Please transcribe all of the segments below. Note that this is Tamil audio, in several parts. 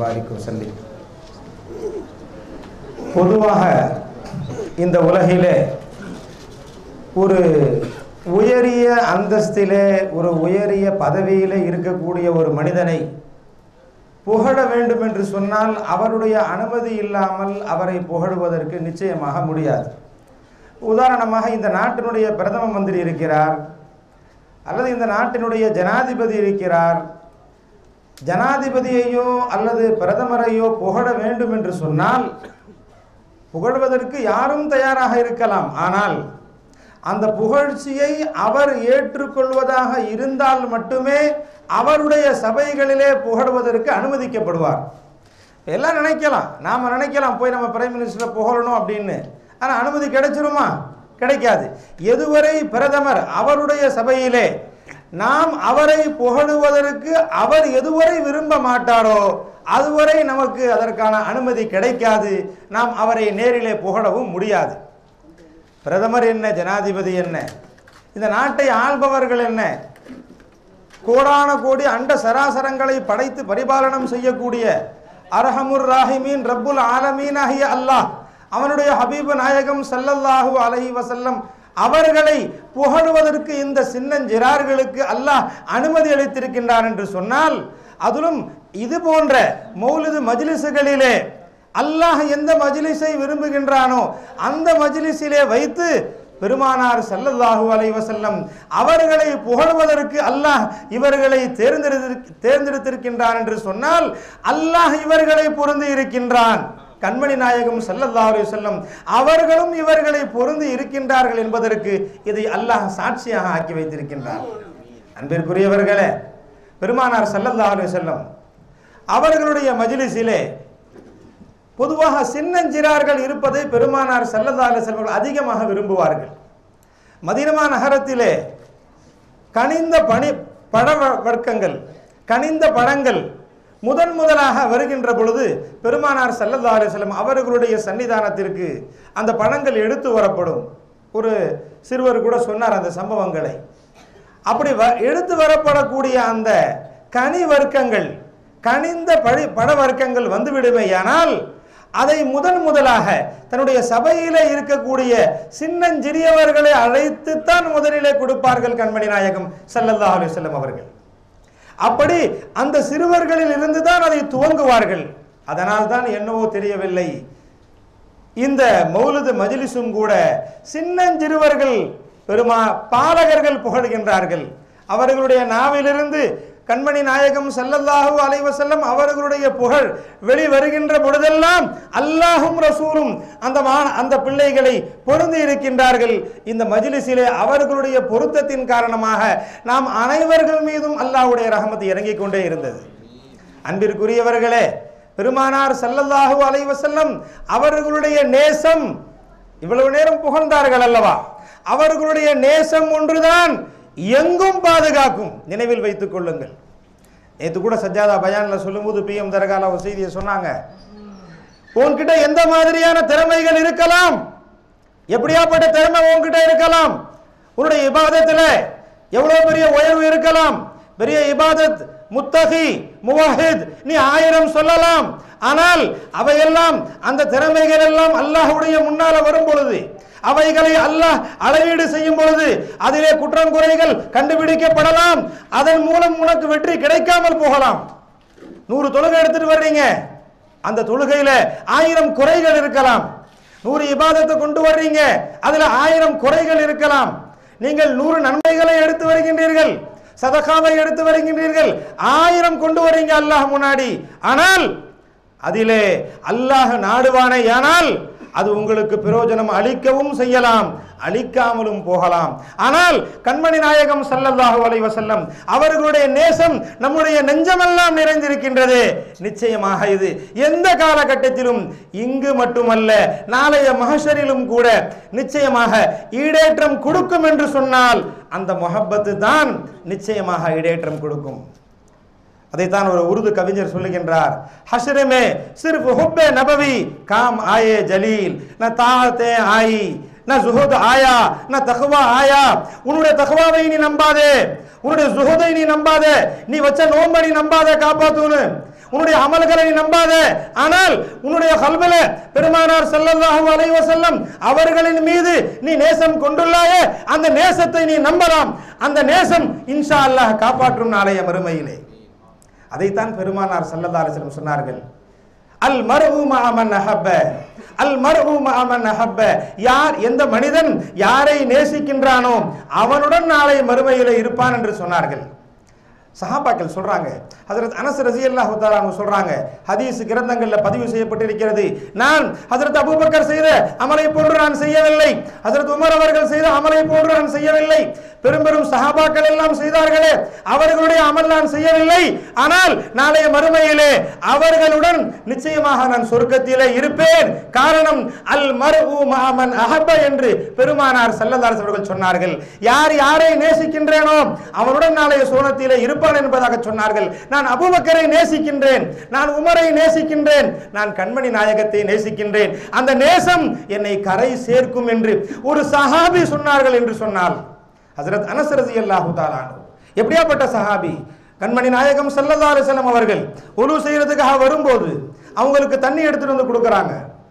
பாரிக் வசல்லி பொதுவாக இந்த உலகிலே ஒரு உயரிய அந்தஸ்திலே ஒரு உயரிய பதவியிலே இருக்கக்கூடிய ஒரு மனிதனை புகழ வேண்டும் என்று சொன்னால் அவருடைய அனுமதி இல்லாமல் அவரை புகழுவதற்கு நிச்சயமாக முடியாது உதாரணமாக இந்த நாட்டினுடைய பிரதம மந்திரி இருக்கிறார் அல்லது இந்த நாட்டினுடைய ஜனாதிபதி இருக்கிறார் ஜனாதிபதியையோ அல்லது பிரதமரையோ புகழ வேண்டும் என்று சொன்னால் புகழ்வதற்கு யாரும் தயாராக இருக்கலாம் ஆனால் அந்த புகழ்ச்சியை அவர் ஏற்றுக்கொள்வதாக இருந்தால் மட்டுமே அவருடைய சபைகளிலே புகழ்வதற்கு அனுமதிக்கப்படுவார் எல்லாம் நினைக்கலாம் நாம் நினைக்கலாம் போய் நம்ம பிரைம் மினிஸ்டரை புகழணும் அப்படின்னு ஆனால் அனுமதி கிடைச்சிருமா கிடைக்காது எதுவரை பிரதமர் அவருடைய சபையிலே நாம் அவரை புகழுவதற்கு அவர் எதுவரை விரும்ப மாட்டாரோ அதுவரை நமக்கு அதற்கான அனுமதி கிடைக்காது நாம் அவரை நேரிலே புகழவும் முடியாது பிரதமர் என்ன ஜனாதிபதி என்ன இந்த நாட்டை ஆள்பவர்கள் என்ன கோடான கோடி அண்ட சராசரங்களை படைத்து பரிபாலனம் செய்யக்கூடிய அரஹமுர் ராஹிமீன் ரப்புல் ஆலமீன் ஆகிய அல்லாஹ் அவனுடைய ஹபீபு நாயகம் ஸல்லல்லாஹு அலைஹி வஸல்லம் அவர்களை புகழுவதற்கு இந்த சின்னஞ்சிறார்களுக்கு அல்லாஹ் அனுமதி அளித்திருக்கின்றான் என்று சொன்னால் அதிலும் இது போன்ற மௌலிது மஜ்லிஸுகளிலே அல்லாஹ் எந்த மஜ்லிஸை விரும்புகின்றானோ அந்த மஜ்லிஸிலே வைத்து பெருமானார் ஸல்லல்லாஹு அலைஹி வஸல்லம் அவர்களை புகழ்வதற்கு அல்லாஹ் இவர்களை தேர்ந்தெடுத்து தேர்ந்தெடுத்திருக்கின்றான் என்று சொன்னால் அல்லாஹ் இவர்களை பொருந்தி இருக்கின்றான் கண்மணி நாயகம் ஸல்லல்லாஹு அலைஹி வஸல்லம் அவர்களும் இவர்களை பொருந்தி இருக்கின்றார்கள் என்பதற்கு இதை அல்லாஹ் சாட்சியாக ஆக்கி வைத்திருக்கின்றார் அன்பிற்குரியவர்களே பெருமானார் ஸல்லல்லாஹு அலைஹி வஸல்லம் அவர்களுடைய மஜ்லிஸிலே பொதுவாக சின்னஞ்சிறார்கள் இருப்பதை பெருமானார் ஸல்லல்லாஹு அலைஹி வஸல்லம் அதிகமாக விரும்புவார்கள் மதீனமா நகரத்திலே கனிந்த பனி பழ வ- வர்க்கங்கள் கனிந்த பழங்கள் முதன் முதலாக வருகின்ற பொழுது பெருமானார் ஸல்லல்லாஹு அலைஹி வஸல்லம் அவர்களுடைய சன்னிதானத்திற்கு அந்த பழங்கள் எடுத்து வரப்படும் ஒரு சிறுவர் கூட சொன்னார் அந்த சம்பவங்களை அப்படி வ எடுத்து வரப்படக்கூடிய அந்த கனி வர்க்கங்கள் கனிந்த பழி பழ வர்க்கங்கள் வந்து விடுமையானால் அதை முதன் முதலாக தன்னுடைய சபையிலே இருக்கக்கூடிய சின்னஞ்சிறியவர்களை அழைத்துத்தான் முதலிலே கொடுப்பார்கள் கண்மணி நாயகம் ஸல்லல்லாஹு அலைஹி வஸல்லம் அவர்கள் அப்படி அந்த சிறுவர்களில் இருந்து தான் அதை துவங்குவார்கள் அதனால் தான் என்னவோ தெரியவில்லை இந்த மௌலுது மஜ்லிஸும் கூட சின்னஞ்சிறுவர்கள் பெருமா பாலகர்கள் புகழ்கின்றார்கள் அவர்களுடைய நாவிலிருந்து கண்மணி நாயகம் ஸல்லல்லாஹு அலைஹி வஸல்லம் அவர்களுடைய புகழ் வெளிவருகின்ற பொழுதெல்லாம் அல்லாஹும் ரசூலும் அந்த மா அந்த பிள்ளைகளை பொருந்தி இருக்கின்றார்கள் இந்த மஜ்லிஸிலே அவர்களுடைய பொருத்தத்தின் காரணமாக நாம் அனைவர்கள் மீதும் அல்லாஹ்வுடைய ரஹமத் இறங்கிக் கொண்டே இருந்தது அன்பிற்குரியவர்களே பெருமானார் ஸல்லல்லாஹு அலைஹி வஸல்லம் அவர்களுடைய நேசம் இவ்வளவு நேரம் புகழ்ந்தார்கள் அல்லவா அவர்களுடைய நேசம் ஒன்றுதான் எங்கும் பாதுகாக்கும் நினைவில் வைத்துக் கொள்ளுங்கள் நேற்று கூட சஜ்ஜாதா பயான்ல சொல்லும்போது பிஎம் தரகால ஒரு செய்தியை சொன்னாங்க உன்கிட்ட எந்த மாதிரியான திறமைகள் இருக்கலாம் எப்படியாப்பட்ட திறமை உன்கிட்ட இருக்கலாம் உன்னுடைய இபாதத்துல எவ்வளவு பெரிய உயர்வு இருக்கலாம் பெரிய இபாதத் முத்தகி முவாஹித் நீ ஆயிரம் சொல்லலாம் ஆனால் அவையெல்லாம் அந்த திறமைகள் எல்லாம் அல்லாஹ்வுடைய முன்னால வரும் பொழுது அவைகளை அல்லாஹ் அளவீடு செய்யும் பொழுது அதிலே குற்றம் குறைகள் கண்டுபிடிக்கப்படலாம் அதன் மூலம் உனக்கு வெற்றி கிடைக்காமல் போகலாம் நூறு தொழுகை எடுத்துட்டு வர்றீங்க அந்த தொழுகையில ஆயிரம் குறைகள் இருக்கலாம் நூறு இபாதத்தை கொண்டு வர்றீங்க அதுல ஆயிரம் குறைகள் இருக்கலாம் நீங்கள் நூறு நன்மைகளை எடுத்து வருகின்றீர்கள் சதகாவை எடுத்து வருகின்றீர்கள் ஆயிரம் கொண்டு வரீங்க அல்லாஹ் முன்னாடி ஆனால் அதிலே அல்லாஹ் நாடுவானே ஆனால் அது உங்களுக்கு பிரயோஜனம் அளிக்கவும் செய்யலாம் அளிக்காமலும் போகலாம் ஆனால் கண்மணி நாயகம் ஸல்லல்லாஹு அலைஹி வஸல்லம் அவர்களுடைய நேசம் நம்முடைய நெஞ்சமெல்லாம் நிறைந்திருக்கின்றது நிச்சயமாக இது எந்த காலகட்டத்திலும் இங்கு மட்டுமல்ல நாளைய மகஷரிலும் கூட நிச்சயமாக ஈடேற்றம் கொடுக்கும் என்று சொன்னால் அந்த முஹப்பத்து தான் நிச்சயமாக ஈடேற்றம் கொடுக்கும் அதைத்தான் ஒரு உருது கவிஞர் சொல்லுகின்றார் ஹஷ்ரமே சிர்ஃப் ஹுப்பே நபவி காம் ஆயே ஜலீல் ந தாத்தே ஆயி ந ஜுஹுத் ஆயா ந தக்வா ஆயா உன்னுடைய தக்வாவை நீ நம்பாதே உன்னுடைய ஜுஹுதை நீ நம்பாதே நீ வச்ச நோம்ப நீ நம்பாதே காப்பாத்தூனு உன்னுடைய அமல்களை நீ நம்பாத ஆனால் உன்னுடைய கல்வில பெருமானார் ஸல்லல்லாஹு அலைஹி வஸல்லம் அவர்களின் மீது நீ நேசம் கொண்டுள்ளாயே அந்த நேசத்தை நீ நம்பலாம் அந்த நேசம் இன்ஷா அல்லாஹ் காப்பாற்றும் நாளைய மறுமையிலே அதைத்தான் பெருமானார் ஸல்லல்லாஹு அலைஹி வஸல்லம் சொன்னார்கள் அல் மர்ஹு மஅமன் அஹப்ப அல் மர்ஹு மஅமன் அஹப்ப யார் எந்த மனிதன் யாரை நேசிக்கின்றானோ அவனுடன் நாளை மறுமையிலே இருப்பான் என்று சொன்னார்கள் சஹாபாக்கள் சொல்றாங்க ஹஜரத் அனஸ் ரஸியல்லாஹு தஆலா அவங்க சொல்றாங்க ஹதீஸ் கிரந்தங்கள்ல பதிவு செய்யப்பட்டிருக்கிறது நான் ஹஜரத் அபூபக்கர் செய்த அமலை போன்று நான் செய்யவில்லை ஹஜரத் உமர் அவர்கள் செய்த அமலை போன்று நான் செய்யவில்லை பெரும் பெரும் சஹாபாக்கள் எல்லாம் செய்தார்களே அவர்களுடைய அமல் நான் செய்யவில்லை ஆனால் நாளைய மறுமையிலே அவர்களுடன் நிச்சயமாக நான் சொர்க்கத்திலே இருப்பேன் காரணம் அல் மர்ஹு மஅமன் அஹப்ப என்று பெருமானார் ஸல்லல்லாஹு அலைஹி அவர்கள் சொன்னார்கள் யார் யாரை நேசிக்கின்றேனோ அவனுடன் நாளைய சோனத்திலே இருப்பான் என்பதாக சொன்னார்கள் நான் அபூபக்கரை நேசிக்கின்றேன் நான் உமரை நேசிக்கின்றேன் நான் கண்மணி நாயகத்தை நேசிக்கின்றேன் அந்த நேசம் என்னை கரை சேர்க்கும் என்று ஒரு சஹாபி சொன்னார்கள் என்று சொன்னால் ஹஜரத் அனஸ் ரலியல்லாஹு தஆலா அன்ஹு எப்படியாப்பட்ட சஹாபி கண்மணி நாயகம் ஸல்லல்லாஹு அலைஹி வஸல்லம் அவர்கள் உலு செய்யறதுக்காக வரும்போது அவங்களுக்கு தண்ணி எடுத்துட்டு வந்து கொடுக்குறாங்க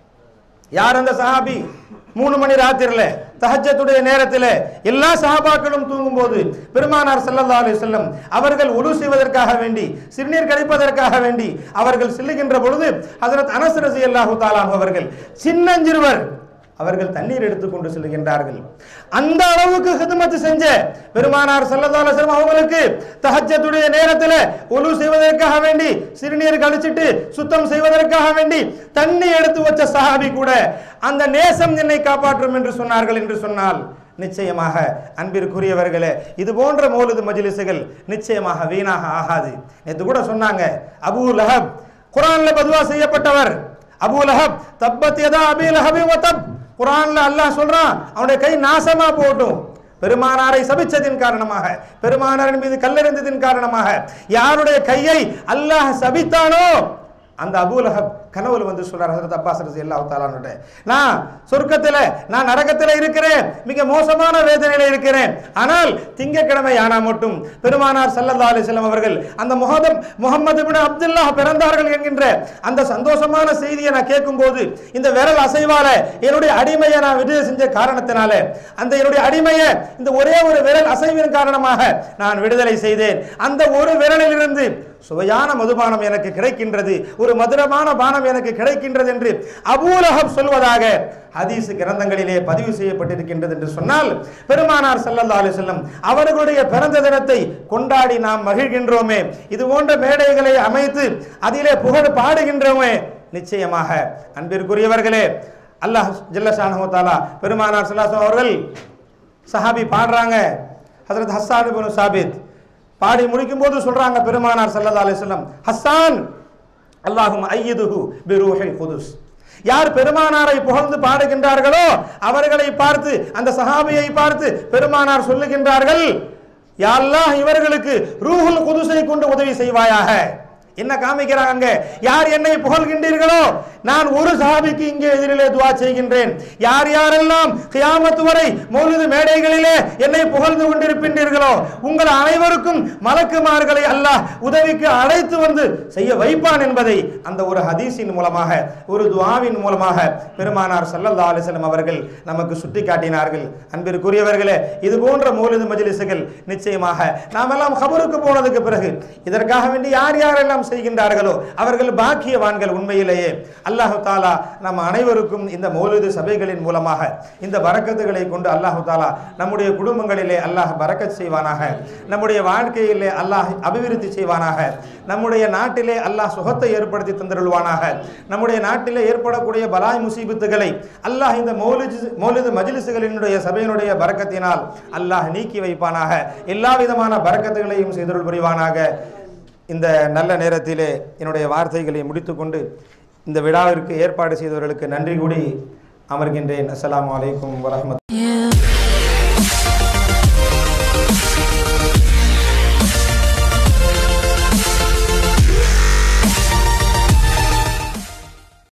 யார் அந்த சஹாபி மூணு மணி ராத்திரில தஹஜத்துடைய நேரத்தில் எல்லா சஹாபாக்களும் தூங்கும்போது பெருமானார் ஸல்லல்லாஹு அலைஹி வஸல்லம் அவர்கள் உலு செய்வதற்காக வேண்டி சிறுநீர் கழிப்பதற்காக வேண்டி அவர்கள் செல்லுகின்ற பொழுது ஹஜரத் அனஸ் ரலியல்லாஹு தஆலா அன்ஹு அவர்கள் சின்னஞ்சிறுவர் அவர்கள் தண்ணீர் எடுத்துக்கொண்டு செல்கின்றார்கள் அந்த அளவுக்கு ஹிதமத் செஞ்ச பெருமானார் ஸல்லல்லாஹு அலைஹி வஸல்லம் அவங்களுக்கு தஹஜ்ஜத்துடைய நேரத்தில் ஒலு செய்வதற்காக வேண்டி சிறுநீர் கழிச்சிட்டு சுத்தம் செய்வதற்காக வேண்டி தண்ணி எடுத்து வச்ச சஹாபி கூட அந்த நேசம் என்னை காப்பாற்றும் என்று சொன்னார்கள் என்று சொன்னால் நிச்சயமாக அன்பிற்குரியவர்களே இது போன்ற மௌலிது மஜ்லிஸுகள் நிச்சயமாக வீணாக ஆகாது நேற்று கூட சொன்னாங்க அபூ லஹப் குர்ஆன்ல பதுவா செய்யப்பட்டவர் அபூ லஹப் தப்பத் யதா அபீ லஹபி வ தப் குர்ஆன்ல அல்லாஹ் சொல்றான் அவனுடைய கை நாசமா போட்டும் பெருமானாரை சபிச்சதின் காரணமாக பெருமானாரின் மீது கல்லெறிந்ததின் காரணமாக யாருடைய கையை அல்லாஹ் சபித்தானோ அந்த அபூலஹப் கனவுல வந்து சொல்றார் ஹஜரத் அப்பாஸ் ரலியல்லாஹு தஆலானுட்ட நான் சொர்க்கத்துல நான் நரகத்துல இருக்கிறேன் மிக மோசமான வேதனையில இருக்கிறேன் ஆனால் திங்கக்கிழமை ஆனா மட்டும் பெருமானார் ஸல்லல்லாஹு அலைஹி வஸல்லம் அவர்கள் அந்த முஹம்மது முஹம்மது இப்னு அப்துல்லாஹ் பிறந்தார்கள் என்கின்ற அந்த சந்தோஷமான செய்தியை நான் கேட்கும்போது இந்த விரல் அசைவால என்னுடைய அடிமையை நான் விடுதலை செஞ்ச காரணத்தினால அந்த என்னுடைய அடிமையை இந்த ஒரே ஒரு விரல் அசைவின் காரணமாக நான் விடுதலை செய்தேன் அந்த ஒரு விரலிலிருந்து சுவையான மதுபானம் எனக்கு கிடைக்கின்றது ஒரு மதுரமான பானம் எனக்கு கிடைக்கின்றது என்று அபூலஹப் சொல்வதாக ஹதீஸ் கிரந்தங்களிலே பதிவு செய்யப்பட்டிருக்கின்றது என்று சொன்னால் பெருமானார் ஸல்லல்லாஹு அலைஹி வஸல்லம் அவர்களுடைய பிறந்த தினத்தை கொண்டாடி நாம் மகிழ்கின்றோமே இது போன்ற மேடைகளை அமைத்து அதிலே புகழ் பாடுகின்றோமே நிச்சயமாக அன்பிற்குரியவர்களே அல்லாஹ் ஜல்லஷானஹு தஆலா பெருமானார் ஸல்லல்லாஹு அலைஹி அவர்கள் சஹாபி பாடுறாங்க ஹஜரத் ஹஸ்ஸான் இப்னு சாபித் பாடி முடிக்கும் போது சொல்றாங்க பெருமானார் ஸல்லல்லாஹு அலைஹி வஸல்லம் ஹஸ்ஸான் அல்லாஹும் ஐயதுஹு பிரூஹில் குதுஸ் யார் பெருமானாரை புகழ்ந்து பாடுகின்றார்களோ அவர்களை பார்த்து அந்த சஹாபியை பார்த்து பெருமானார் சொல்லுகின்றார்கள் யா அல்லாஹ் இவர்களுக்கு ரூஹுல் குதுஸை கொண்டு உதவி செய்வாயாக என்ன காமிக்கிறாங்க யார் என்னை புகழ்கின்றீர்களோ நான் ஒரு சஹாபிக்கு இங்கே எதிரிலே துவா செய்கின்றேன் யார் யாரெல்லாம் கியாமத்து வரை மௌலிது மேடைகளிலே என்னை புகழ்ந்து கொண்டிருக்கின்றீர்களோ உங்கள் அனைவருக்கும் மலக்குமார்களை அல்லாஹ் உதவிக்கு அழைத்து வந்து செய்ய வைப்பான் என்பதை அந்த ஒரு ஹதீஸின் மூலமாக ஒரு துவாவின் மூலமாக பெருமானார் ஸல்லல்லாஹு அலைஹி வஸல்லம் அவர்கள் நமக்கு சுட்டி காட்டினார்கள் அன்பிற்குரியவர்களே இது போன்ற மௌலிது மஜ்லிஸுகள் நிச்சயமாக நாமெல்லாம் கபருக்கு போனதுக்கு பிறகு இதற்காக வேண்டி யார் யாரெல்லாம் செய்கின்றார்களோ அவர்கள் பாக்கியவான்கள் உண்மையிலேயே அல்லாஹு தாலா நம் அனைவருக்கும் இந்த மௌலிது சபைகளின் மூலமாக இந்த பரக்கத்துகளை கொண்டு அல்லாஹு தாலா நம்முடைய குடும்பங்களிலே அல்லாஹ் பரக்கத் செய்வானாக நம்முடைய வாழ்க்கையிலே அல்லாஹ் அபிவிருத்தி செய்வானாக நம்முடைய நாட்டிலே அல்லாஹ் சுகத்தை ஏற்படுத்தி தந்திருள்வானாக நம்முடைய நாட்டிலே ஏற்படக்கூடிய பலாய் முசீபத்துகளை அல்லாஹ் இந்த மௌலிஜ் மௌலிது மஜ்லிஸுகளினுடைய சபையினுடைய பரக்கத்தினால் அல்லாஹ் நீக்கி வைப்பானாக எல்லா விதமான பரக்கத்துகளையும் செய்தருள் புரிவானாக இந்த நல்ல நேரத்திலே என்னுடைய வார்த்தைகளை முடித்துக்கொண்டு இந்த விழாவிற்கு ஏற்பாடு செய்தவர்களுக்கு நன்றி கூடி அமர்கின்றேன் அஸ்ஸலாமு அலைக்கும் வரஹ்மத் يا